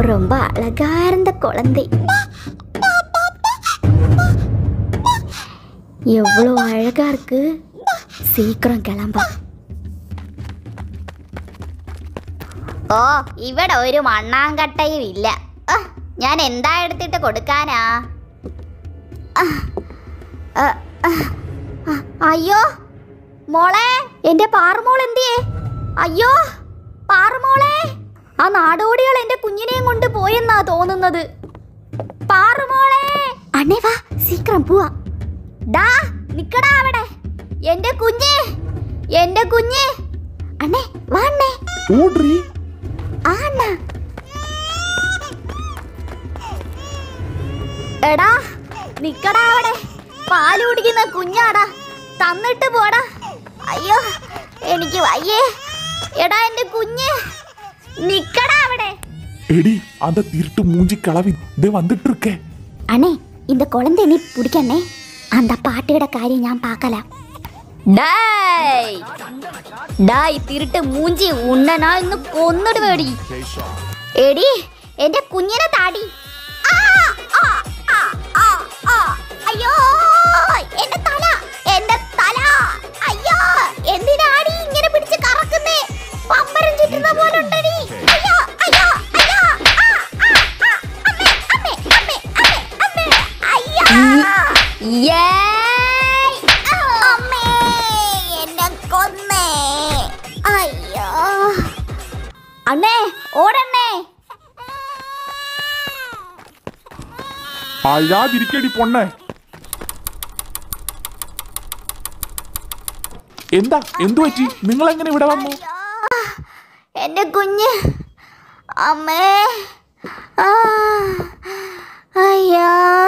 ரொம்ப அழகா இருந்த குழந்தை எவ்வளோ அழகா இருக்கு சீக்கிரம் கிளம்ப ഓ ഇവിടെ ഒരു മണ്ണാങ്കട്ടയും ഇല്ല ആ, ഞാൻ എന്താ എടുത്തിട്ട് കൊടുക്കാനാ ആ, ആ, ആ, ആ, അയ്യോ മോളെ എന്റെ പാറുമോൾ എന്തിയേ അയ്യോ പാറുമോളെ ആ നാടോടികൾ എന്റെ കുഞ്ഞിനെയും കൊണ്ട് പോയെന്നാ തോന്നുന്നത് പാറുമോളെ அண்ணே வா சீக்கிரம் போவா ഡാ നിക്കടാ അവിടെ എന്റെ കുഞ്ഞ് എന്റെ കുഞ്ഞ് அண்ணே வா அண்ணே ഓട്രി ஆ அண்ணா എടാ നിക്കടാ അവിടെ പാല് കുടിക്കുന്ന കുഞ്ഞാടാ തന്നിട്ട് പോടാ അയ്യോ എനിക്ക് വയ്യേ എടാ എന്റെ കുഞ്ഞ് നിക്കടാ അവിടെ എടി அந்த திருட்டு மூஞ்சி கிளவி இது வந்துட்டு இருக்கே அண்ணே இந்த குழந்தை நீ பிடிக்கண்ணே அந்த பாட்டியோட காரியம் ഞാൻ பார்க்கலாம் ഡായ് ഡായ് തിരുട്ട് മൂഞ്ചി ഉണ്ണനാ ഇന്ന് കൊന്നിടുവേടി എടി എന്റെ കുഞ്ഞിനെ താടി ആ, ആ, ആ, ആ, ആ. അയ്യോ എന്റെ തല എന്റെ തല അയ്യോ എന്തിനാടി ഇങ്ങനെ പിടിച്ച് കറക്കുന്നേ പമ്പരം ചുറ്റുന്ന പോലെ ഉണ്ടടി അയ്യോ അയ്യോ അയ്യോ ആ, ആ, ആ. അമ്മേ, അമ്മേ, അമ്മേ, അമ്മേ, അമ്മേ. അയ്യോ ഏയ്! അമ്മേ, എന്നെ കൊന്നേ അയ്യോ അണ്ണേ ഓടണ്ണേ അഴാതിരിക്കടി പൊണ്ണേ എന്താ എന്തു പറ്റി നിങ്ങൾ എങ്ങനെ ഇവിടെ വന്നു എന്റെ കുഞ്ഞ് അമ്മേ ആ, അയ്യോ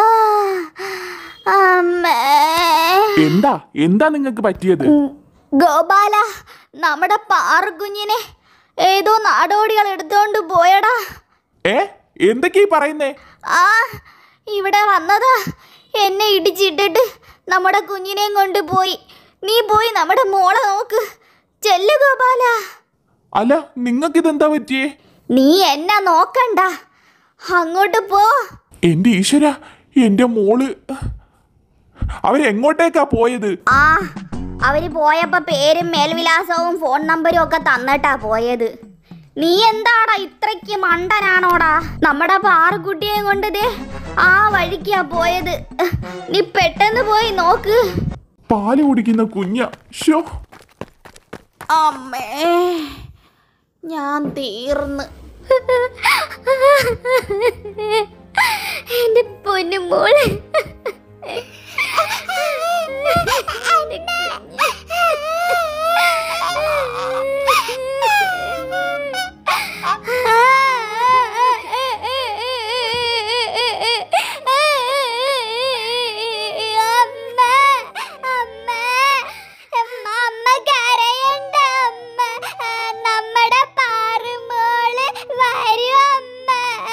അമ്മേ എന്താ എന്താ നിങ്ങൾക്ക് പറ്റിയത് ഗോപാല നമ്മുടെ പാറുകുഞ്ഞിനെ ഏതോ നാടോടികൾ എടുത്തോണ്ട് പോയടാ ഏ എന്തൊക്കെയാ ഈ പറയുന്നേ ആ ഇവിടെ വന്നതാ എന്നെ ഇടിച്ചിട്ടിട്ട് നമ്മുടെ കുഞ്ഞിനെയും കൊണ്ട് പോയി നീ പോയി നമ്മുടെ മോളെ നോക്ക് ചെല്ലു ഗോപാല അല്ല നിങ്ങൾക്ക് ഇതെന്താ പറ്റിയേ നീ എന്നെ നോക്കണ്ട അങ്ങോട്ട് പോ എന്റെ ഈശ്വര എന്റെ മോള് അവരെങ്ങോട്ടേക്കാ പോയത് ആ അവര് പോയപ്പോ പേരും മേൽവിലാസവും ഫോൺ നമ്പരും ഒക്കെ തന്നിട്ടാ പോയത് നീ എന്താടാ ഇത്രയ്ക്ക് മണ്ടനാണോടാ നമ്മുടെ പാറുകുട്ടിയെ കൊണ്ട് ദേ ആ വഴിക്കാ പോയത് നീ പെട്ടെന്ന് പോയി നോക്ക് പാല് കുടിക്കുന്ന കുഞ്ഞ ഷോ അമ്മേ ഞാൻ തീർന്ന് എന്റെ പൊന്നുമോള് അമ്മ കരയണ്ട അമ്മ നമ്മുടെ പാറുമോള് വരും അമ്മ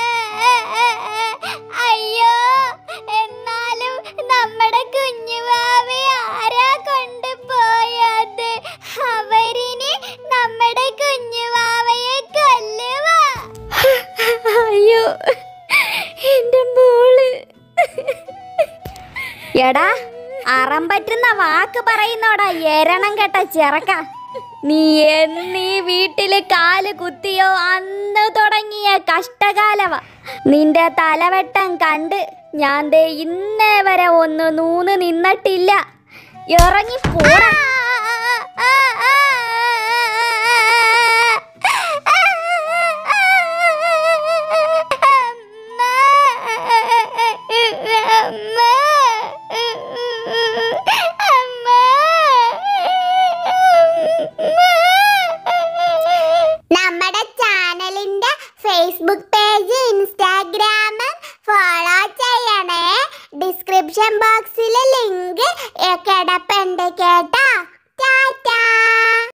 അയ്യോ എന്നാലും നമ്മുടെ കുഞ്ഞുവാവി ആരാ കൊണ്ടുപോയത് അവരിനി നമ്മുടെ കുഞ്ഞുവാവയെ കൊല്ലുവാ അയ്യോ എന്റെ മോള് എടാ അറം പറ്റുന്ന വാക്ക് പറയുന്നോടാ എരണം കേട്ട ചെറക്ക നീ എന്നീ വീട്ടില് കാല് കുത്തിയോ അന്ന് തുടങ്ങിയ കഷ്ടകാലവ നിന്റെ തലവെട്ടം കണ്ട് ഞാൻ ദേ ഇന്നേ വരെ ഒന്ന് നൂന്ന് നിന്നിട്ടില്ല ഇറങ്ങി പോടാ നമ്മുടെ ചാനലിന്റെ ഫേസ്ബുക്ക് പേജ് ഇൻസ്റ്റാഗ്രാം ഫോളോ ചെയ്യണേ ഡിസ്ക്രിപ്ഷൻ ബോക്സിൽ ലിങ്ക് കിടപ്പുണ്ട് കേട്ടോ